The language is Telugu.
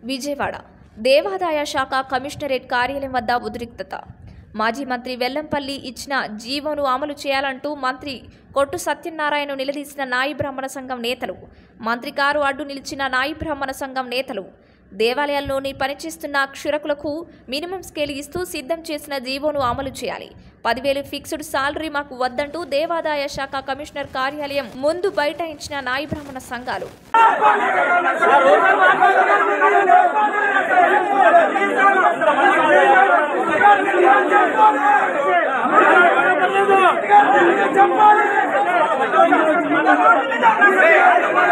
విజయవాడ దేవాదాయ శాఖ కమిషనరేట్ కార్యాలయం వద్ద ఉద్రిక్తత మాజీ మంత్రి వెల్లంపల్లి ఇచ్చిన జీవోను అమలు చేయాలంటూ మంత్రి కొట్టు సత్యనారాయణ నిలదీసిన నాయి బ్రాహ్మణ సంఘం నేతలు మంత్రి కారు అడ్డు నిలిచిన నాయి బ్రాహ్మణ సంఘం నేతలు దేవాలయాల్లోని పనిచేస్తున్న క్షురకులకు మినిమం స్కేల్ ఇస్తూ సిద్ధం చేసిన జీవోను అమలు చేయాలి పదివేలు ఫిక్స్డ్ సాలరీ మాకు వద్దంటూ దేవాదాయ శాఖ కమిషనర్ కార్యాలయం ముందు బైఠాయించిన నాయి బ్రాహ్మణ సంఘాలు చెప్పాలి